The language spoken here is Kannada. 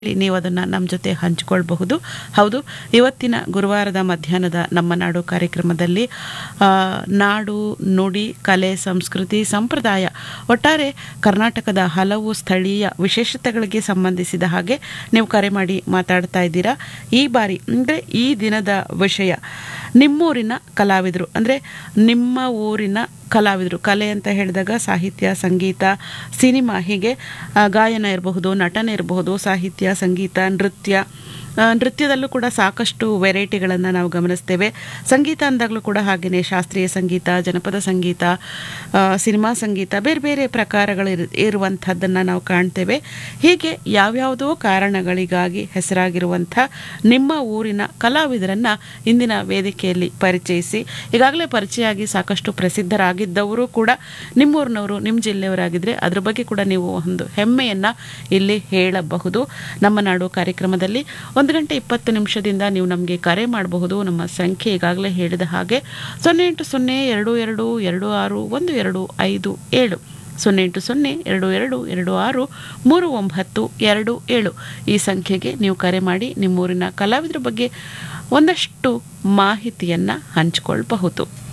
ನೀವು ಅದನ್ನು ನಮ್ಮ ಜೊತೆ ಹಂಚಿಕೊಳ್ಬಹುದು ಹೌದು ಇವತ್ತಿನ ಗುರುವಾರದ ಮಧ್ಯಾಹ್ನದ ನಮ್ಮ ನಾಡು ಕಾರ್ಯಕ್ರಮದಲ್ಲಿ ಆ, ನಾಡು ನುಡಿ ಕಲೆ ಸಂಸ್ಕೃತಿ ಸಂಪ್ರದಾಯ ಒಟ್ಟಾರೆ ಕರ್ನಾಟಕದ ಹಲವು ಸ್ಥಳೀಯ ವಿಶೇಷತೆಗಳಿಗೆ ಸಂಬಂಧಿಸಿದ ಹಾಗೆ ನೀವು ಕರೆ ಮಾಡಿ ಮಾತಾಡ್ತಾ ಇದ್ದೀರಾ ಈ ಬಾರಿ ಅಂದರೆ ಈ ದಿನದ ವಿಷಯ ನಿಮ್ಮೂರಿನ ಕಲಾವಿದರು ಅಂದರೆ ನಿಮ್ಮ ಊರಿನ ಕಲಾವಿದರು ಕಲೆ ಅಂತ ಹೇಳಿದಾಗ ಸಾಹಿತ್ಯ ಸಂಗೀತ ಸಿನಿಮಾ ಹೀಗೆ ಆ, ಗಾಯನ ಇರಬಹುದು ನಟನೆ ಇರಬಹುದು ಸಾಹಿತ್ಯ ಸಂಗೀತ ನೃತ್ಯ ಆ, ನೃತ್ಯದಲ್ಲೂ ಕೂಡ ಸಾಕಷ್ಟು ವೆರೈಟಿಗಳನ್ನು ನಾವು ಗಮನಿಸ್ತೇವೆ ಸಂಗೀತ ಅಂದಾಗಲೂ ಕೂಡ ಹಾಗೆಯೇ ಶಾಸ್ತ್ರೀಯ ಸಂಗೀತ ಜನಪದ ಸಂಗೀತ ಆ, ಸಿನಿಮಾ ಸಂಗೀತ ಬೇರೆ ಬೇರೆ ಪ್ರಕಾರಗಳು ಇರುವಂಥದ್ದನ್ನು ನಾವು ಕಾಣ್ತೇವೆ ಹೀಗೆ ಯಾವ್ಯಾವುದೋ ಕಾರಣಗಳಿಗಾಗಿ ಹೆಸರಾಗಿರುವಂಥ ನಿಮ್ಮ ಊರಿನ ಕಲಾವಿದರನ್ನು ಇಂದಿನ ವೇದಿಕೆಯಲ್ಲಿ ಪರಿಚಯಿಸಿ ಈಗಾಗಲೇ ಪರಿಚಯ ಆಗಿ ಸಾಕಷ್ಟು ಪ್ರಸಿದ್ಧರಾಗಿದ್ದವರು ಕೂಡ ನಿಮ್ಮೂರಿನವರು ನಿಮ್ಮ ಜಿಲ್ಲೆಯವರಾಗಿದ್ದರೆ ಅದ್ರ ಬಗ್ಗೆ ಕೂಡ ನೀವು ಒಂದು ಹೆಮ್ಮೆಯನ್ನು ಇಲ್ಲಿ ಹೇಳಬಹುದು ನಮ್ಮ ನಾಡು ಕಾರ್ಯಕ್ರಮದಲ್ಲಿ ಒಂದು ಗಂಟೆ ಇಪ್ಪತ್ತು ನಿಮಿಷದಿಂದ ನೀವು ನಮಗೆ ಕರೆ ಮಾಡಬಹುದು ನಮ್ಮ ಸಂಖ್ಯೆ ಈಗಾಗಲೇ ಹೇಳಿದ ಹಾಗೆ ಸೊನ್ನೆ ಎಂಟು ಸೊನ್ನೆ ಎರಡು ಎರಡು ಎರಡು ಆರು ಒಂದು ಎರಡು ಐದು ಏಳು ಸೊನ್ನೆ ಎಂಟು ಸೊನ್ನೆ ಎರಡು ಎರಡು ಎರಡು ಆರು ಮೂರು ಒಂಬತ್ತು ಎರಡು ಏಳು ಈ ಸಂಖ್ಯೆಗೆ ನೀವು ಕರೆ ಮಾಡಿ ನಿಮ್ಮೂರಿನ ಕಲಾವಿದರ ಬಗ್ಗೆ ಒಂದಷ್ಟು ಮಾಹಿತಿಯನ್ನು ಹಂಚಿಕೊಳ್ಬಹುದು